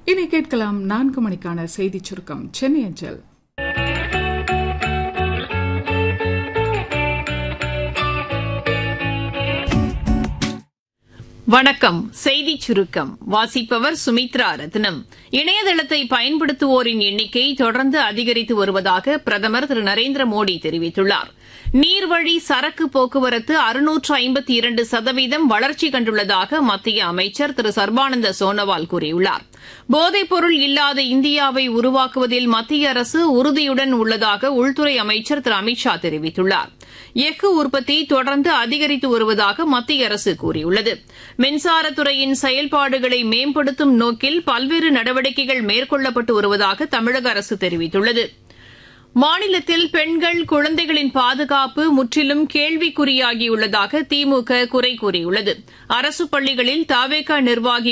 இனி கேட்கலாம் நான்கு மணிக்கான செய்திச் சுருக்கம் சென்னை அஞ்சல் வணக்கம் செய்தி சுருக்கம் வாசிப்பவர் சுமித்ரா ரத்னம் இணையதளத்தை பயன்படுத்துவோரின் எண்ணிக்கை தொடர்ந்து அதிகரித்து வருவதாக பிரதமர் திரு நரேந்திர மோடி தெரிவித்துள்ளார் நீர்வழி சரக்கு போக்குவரத்து அறுநூற்று ஐம்பத்தி இரண்டு சதவீதம் வளர்ச்சி கண்டுள்ளதாக மத்திய அமைச்சர் திரு சர்பானந்த சோனோவால் கூறியுள்ளார் போதைப்பொருள் இல்லாத இந்தியாவை உருவாக்குவதில் மத்திய அரசு உறுதியுடன் உள்ளதாக உள்துறை அமைச்சர் திரு அமித் ஷா தெரிவித்துள்ளார் எஃகு உற்பத்தி தொடர்ந்து அதிகரித்து வருவதாக மத்திய அரசு கூறியுள்ளது மின்சாரத்துறையின் செயல்பாடுகளை மேம்படுத்தும் நோக்கில் பல்வேறு நடவடிக்கைகள் மேற்கொள்ளப்பட்டு வருவதாக தமிழக அரசு தெரிவித்துள்ளது மாநிலத்தில் பெண்கள் குழந்தைகளின் பாதுகாப்பு முற்றிலும் கேள்விக்குறியாகியுள்ளதாக திமுக குறை கூறியுள்ளது அரசு பள்ளிகளில் தாவேகா நிர்வாகி